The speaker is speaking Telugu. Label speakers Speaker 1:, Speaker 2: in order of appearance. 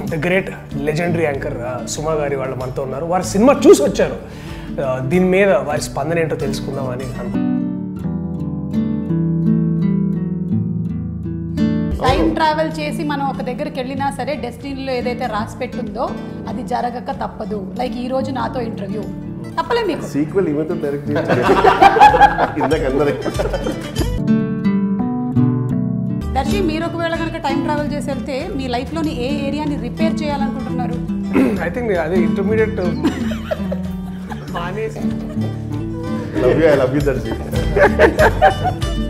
Speaker 1: the great legendary anchor Suma గారి వాళ్ళు మనతో ఉన్నారు వారి సినిమా చూసి వచ్చారు ఆ, దీని మీద వారి స్పందన ఏంటో తెలుసుకుందామని అనుకుంటున్నాను
Speaker 2: టైం ట్రావెల్ చేసి మనం ఒక దగ్గరికి వెళ్ళినా సరే డెస్టినీలో ఏదైతే రాసి పెట్టుందో అది జరగక తప్పదు లైక్ ఈ రోజు నాతో ఇంటర్వ్యూ తప్పలే మీకు
Speaker 3: సీక్వెల్ ఈమెతో డైరెక్ట్ ఇందాక అందరికి
Speaker 2: దర్శి మీరు ఒకవేళ కనుక టైం ట్రావెల్ చేసి వెళ్తే మీ లైఫ్లోని ఏ ఏరియాని రిపేర్ చేయాలనుకుంటున్నారు
Speaker 1: ఐ థింక్ అదే ఇంటర్మీడియట్ మానేసి
Speaker 3: love you I love you Darsi